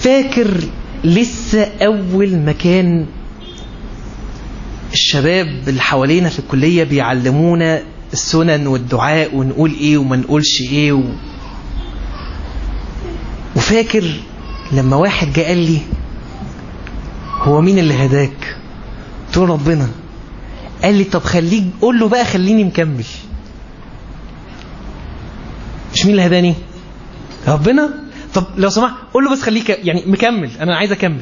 فاكر لسه أول ما كان الشباب اللي حوالينا في الكلية بيعلمونا السنن والدعاء ونقول ايه وما نقولش ايه و... وفاكر لما واحد جه قال لي هو مين اللي هداك قلت له ربنا قال لي طب خليك قول له بقى خليني مكمل مش مين اللي هداني ربنا طب لو سمحت قول له بس خليك يعني مكمل انا عايز اكمل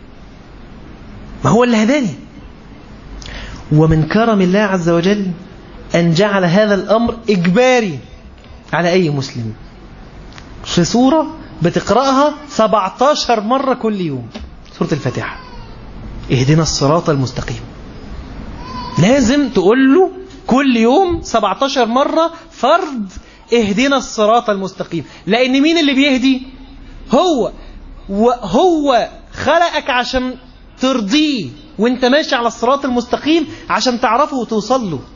ما هو اللي هداني ومن كرم الله عز وجل أن جعل هذا الأمر إجباري على أي مسلم في سورة بتقرأها 17 مرة كل يوم سورة الفاتحة اهدنا الصراط المستقيم لازم تقول له كل يوم 17 مرة فرض اهدنا الصراط المستقيم لأن مين اللي بيهدي هو وهو خلقك عشان ترضيه وانت ماشي على الصراط المستقيم عشان تعرفه وتوصل له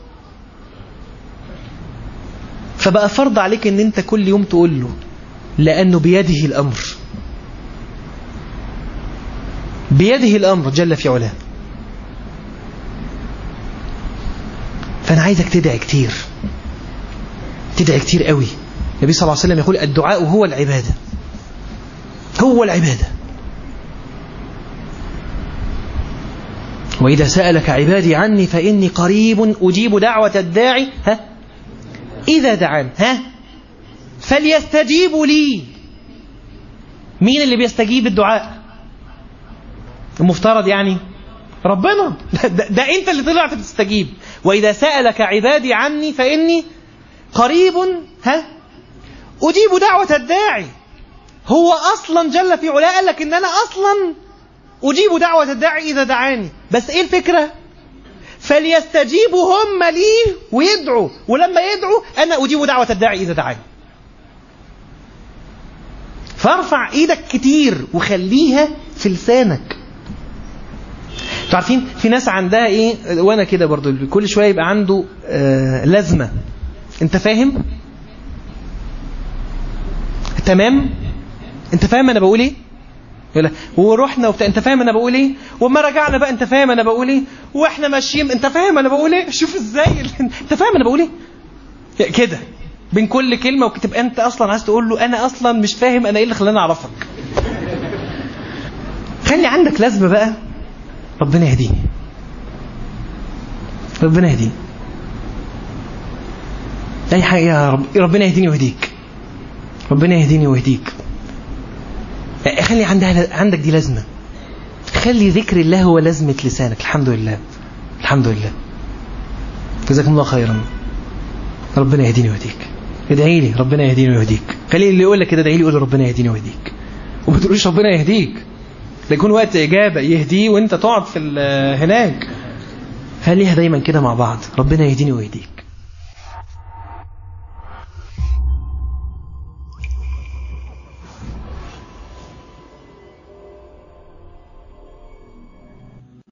فبقى فرض عليك ان انت كل يوم تقول له لانه بيده الامر بيده الامر جل في علاه فانا عايزك تدعي كتير تدعي كتير قوي النبي صلى الله عليه وسلم يقول الدعاء هو العباده هو العباده وإذا سألك عبادي عني فإني قريب أجيب دعوة الداعي ها إذا دعان ها فليستجيبوا لي مين اللي بيستجيب الدعاء المفترض يعني ربنا ده, ده أنت اللي طلعت تستجيب وإذا سألك عبادي عني فإني قريب ها أجيب دعوة الداعي هو أصلا جل في علاه قال لك إن أنا أصلا أجيب دعوة الداعي إذا دعاني بس إيه الفكرة فليستجيبوا هم لي ويدعوا ولما يدعوا أنا أجيب دعوة الداعي إذا دعاني فارفع إيدك كتير وخليها في لسانك انتوا عارفين في ناس عندها ايه وانا كده برضو كل شويه يبقى عنده آه لازمه انت فاهم تمام انت فاهم انا بقول ايه يقول لك ورحنا وبتاع انت فاهم انا بقول ايه وما رجعنا بقى انت فاهم انا بقول ايه واحنا ماشيين انت فاهم انا بقول ايه شوف ازاي انت فاهم انا بقول ايه كده بين كل كلمه وتبقى انت اصلا عايز تقول له انا اصلا مش فاهم انا ايه اللي خلاني اعرفك خلي عندك لازمه بقى ربنا يهديني ربنا يهديني اي حاجه يا رب ربنا يهديني ويهديك ربنا يهديني ويهديك خلي عندها عندك دي لازمة خلي ذكر الله هو لازمة لسانك الحمد لله الحمد لله جزاكم الله خيرا ربنا يهديني ويهديك ادعي لي ربنا يهديني ويهديك خلي اللي يقول لك كده ادعي لي يقول ربنا يهديني ويهديك وما تقولوش ربنا يهديك يكون وقت إجابة يهديه وانت تقعد في هناك خليها دايما كده مع بعض ربنا يهديني ويهديك